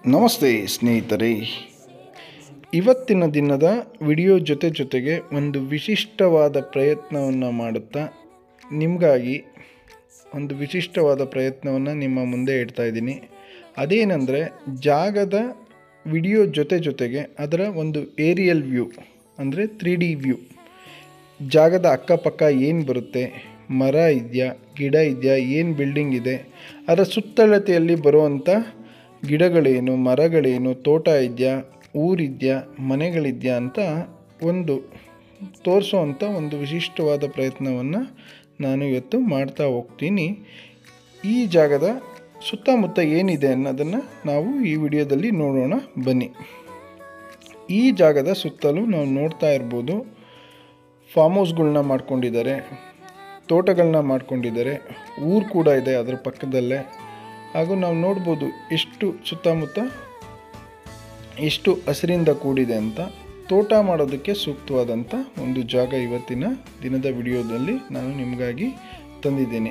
ನಮಸ್ತೆ ಸ್ನೇಹಿತರೆ ಇವತ್ತಿನ ದಿನದ ವಿಡಿಯೋ ಜೊತೆ ಜೊತೆಗೆ ಒಂದು ವಿಶಿಷ್ಟವಾದ ಪ್ರಯತ್ನವನ್ನು ಮಾಡುತ್ತಾ ನಿಮಗಾಗಿ ಒಂದು ವಿಶಿಷ್ಟವಾದ ಪ್ರಯತ್ನವನ್ನು ನಿಮ್ಮ ಮುಂದೆ ಇಡ್ತಾ ಇದ್ದೀನಿ ಅದೇನೆಂದರೆ ಜಾಗದ ವಿಡಿಯೋ ಜೊತೆ ಜೊತೆಗೆ ಅದರ ಒಂದು ಏರಿಯಲ್ ವ್ಯೂ ಅಂದರೆ ತ್ರೀ ಡಿ ವ್ಯೂ ಜಾಗದ ಅಕ್ಕಪಕ್ಕ ಏನು ಬರುತ್ತೆ ಮರ ಇದೆಯಾ ಗಿಡ ಇದೆಯಾ ಏನು ಬಿಲ್ಡಿಂಗ್ ಇದೆ ಅದರ ಸುತ್ತಳತೆಯಲ್ಲಿ ಬರುವಂಥ ಗಿಡಗಳೇನು ಮರಗಳೇನು ತೋಟ ಇದೆಯಾ ಊರಿದೆಯಾ ಮನೆಗಳಿದೆಯಾ ಅಂತ ಒಂದು ತೋರಿಸೋವಂಥ ಒಂದು ವಿಶಿಷ್ಟವಾದ ಪ್ರಯತ್ನವನ್ನು ನಾನು ಇವತ್ತು ಮಾಡ್ತಾ ಹೋಗ್ತೀನಿ ಈ ಜಾಗದ ಸುತ್ತಮುತ್ತ ಏನಿದೆ ಅನ್ನೋದನ್ನು ನಾವು ಈ ವಿಡಿಯೋದಲ್ಲಿ ನೋಡೋಣ ಬನ್ನಿ ಈ ಜಾಗದ ಸುತ್ತಲೂ ನಾವು ನೋಡ್ತಾ ಇರ್ಬೋದು ಫಾರ್ಮ್ ಹೌಸ್ಗಳ್ನ ಮಾಡ್ಕೊಂಡಿದ್ದಾರೆ ತೋಟಗಳನ್ನ ಮಾಡ್ಕೊಂಡಿದ್ದಾರೆ ಊರು ಕೂಡ ಇದೆ ಅದರ ಪಕ್ಕದಲ್ಲೇ ಹಾಗೂ ನಾವು ನೋಡ್ಬೋದು ಎಷ್ಟು ಸುತ್ತಮುತ್ತ ಎಷ್ಟು ಹಸಿರಿಂದ ಕೂಡಿದೆ ಅಂತ ತೋಟ ಮಾಡೋದಕ್ಕೆ ಸೂಕ್ತವಾದಂಥ ಒಂದು ಜಾಗ ಇವತ್ತಿನ ದಿನದ ವಿಡಿಯೋದಲ್ಲಿ ನಾನು ನಿಮಗಾಗಿ ತಂದಿದ್ದೀನಿ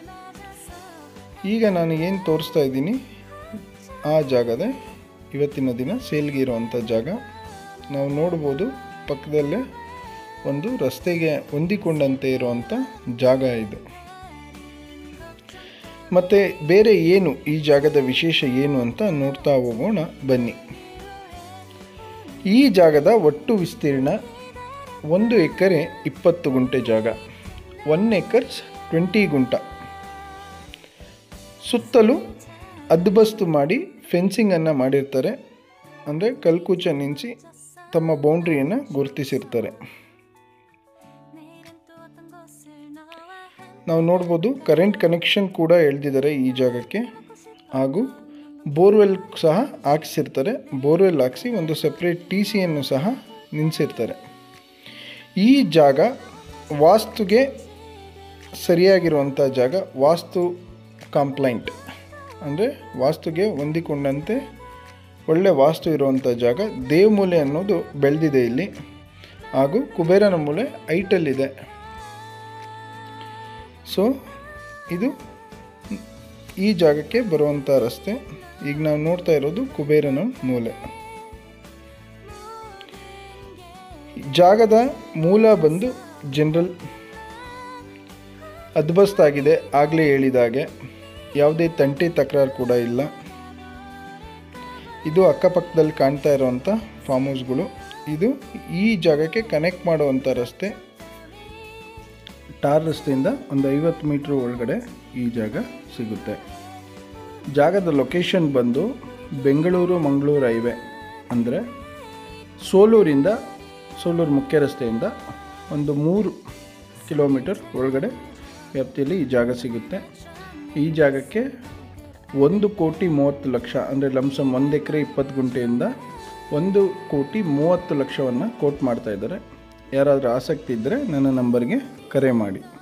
ಈಗ ನಾನು ಏನು ತೋರಿಸ್ತಾ ಇದ್ದೀನಿ ಆ ಜಾಗದ ಇವತ್ತಿನ ದಿನ ಸೇಲ್ಗೆ ಇರುವಂಥ ಜಾಗ ನಾವು ನೋಡ್ಬೋದು ಪಕ್ಕದಲ್ಲೇ ಒಂದು ರಸ್ತೆಗೆ ಹೊಂದಿಕೊಂಡಂತೆ ಇರುವಂಥ ಜಾಗ ಇದು ಮತ್ತು ಬೇರೆ ಏನು ಈ ಜಾಗದ ವಿಶೇಷ ಏನು ಅಂತ ನೋಡ್ತಾ ಹೋಗೋಣ ಬನ್ನಿ ಈ ಜಾಗದ ಒಟ್ಟು ವಿಸ್ತೀರ್ಣ ಒಂದು ಎಕರೆ ಇಪ್ಪತ್ತು ಗುಂಟೆ ಜಾಗ ಒನ್ ಏಕರ್ಸ್ ಟ್ವೆಂಟಿ ಗುಂಟ ಸುತ್ತಲೂ ಅದ್ಬಸ್ತು ಮಾಡಿ ಫೆನ್ಸಿಂಗನ್ನು ಮಾಡಿರ್ತಾರೆ ಅಂದರೆ ಕಲ್ಕುಚ ನಿಲ್ಲಿಸಿ ತಮ್ಮ ಬೌಂಡ್ರಿಯನ್ನು ಗುರುತಿಸಿರ್ತಾರೆ ನಾವು ನೋಡ್ಬೋದು ಕರೆಂಟ್ ಕನೆಕ್ಷನ್ ಕೂಡ ಎಳೆದಿದ್ದಾರೆ ಈ ಜಾಗಕ್ಕೆ ಹಾಗೂ ಬೋರ್ವೆಲ್ ಸಹ ಹಾಕ್ಸಿರ್ತಾರೆ ಬೋರ್ವೆಲ್ ಹಾಕ್ಸಿ ಒಂದು ಸಪ್ರೇಟ್ ಟಿ ಸಿಯನ್ನು ಸಹ ನಿಲ್ಲಿಸಿರ್ತಾರೆ ಈ ಜಾಗ ವಾಸ್ತುಗೆ ಸರಿಯಾಗಿರುವಂಥ ಜಾಗ ವಾಸ್ತು ಕಂಪ್ಲೈಂಟ್ ಅಂದರೆ ವಾಸ್ತುಗೆ ಹೊಂದಿಕೊಂಡಂತೆ ಒಳ್ಳೆ ವಾಸ್ತು ಇರುವಂಥ ಜಾಗ ದೇವಮೂಲೆ ಅನ್ನೋದು ಬೆಳೆದಿದೆ ಇಲ್ಲಿ ಹಾಗೂ ಕುಬೇರನ ಮೂಲೆ ಐಟಲ್ಲಿದೆ ಸೊ ಇದು ಈ ಜಾಗಕ್ಕೆ ಬರುವಂಥ ರಸ್ತೆ ಈಗ ನಾವು ನೋಡ್ತಾ ಇರೋದು ಕುಬೇರನ ಮೂಲೆ ಜಾಗದ ಮೂಲ ಬಂದು ಜನರಲ್ ಅದ್ಬಸ್ತಾಗಿದೆ ಆಗಲೇ ಹೇಳಿದಾಗೆ ಯಾವುದೇ ತಂಟೆ ತಕರಾರು ಕೂಡ ಇಲ್ಲ ಇದು ಅಕ್ಕಪಕ್ಕದಲ್ಲಿ ಕಾಣ್ತಾ ಇರುವಂಥ ಫಾರ್ಮ್ ಹೌಸ್ಗಳು ಇದು ಈ ಜಾಗಕ್ಕೆ ಕನೆಕ್ಟ್ ಮಾಡುವಂಥ ರಸ್ತೆ ಟಾರ್ ರಸ್ತೆಯಿಂದ ಒಂದು ಐವತ್ತು ಮೀಟ್ರ್ ಒಳಗಡೆ ಈ ಜಾಗ ಸಿಗುತ್ತೆ ಜಾಗದ ಲೊಕೇಶನ್ ಬಂದು ಬೆಂಗಳೂರು ಮಂಗಳೂರು ಹೈವೇ ಅಂದರೆ ಸೋಲೂರಿಂದ ಸೋಲೂರು ಮುಖ್ಯ ರಸ್ತೆಯಿಂದ ಒಂದು ಮೂರು ಕಿಲೋಮೀಟರ್ ಒಳಗಡೆ ವ್ಯಾಪ್ತಿಯಲ್ಲಿ ಈ ಜಾಗ ಸಿಗುತ್ತೆ ಈ ಜಾಗಕ್ಕೆ ಒಂದು ಕೋಟಿ ಮೂವತ್ತು ಲಕ್ಷ ಅಂದರೆ ಲಂಸಮ್ ಒಂದು ಎಕರೆ ಇಪ್ಪತ್ತು ಗುಂಟೆಯಿಂದ ಒಂದು ಕೋಟಿ ಮೂವತ್ತು ಲಕ್ಷವನ್ನು ಕೋಟ್ ಮಾಡ್ತಾ ಇದ್ದಾರೆ ಯಾರಾದರೂ ಆಸಕ್ತಿ ಇದ್ದರೆ ನನ್ನ ನಂಬರ್ಗೆ ಕರೆ ಮಾಡಿ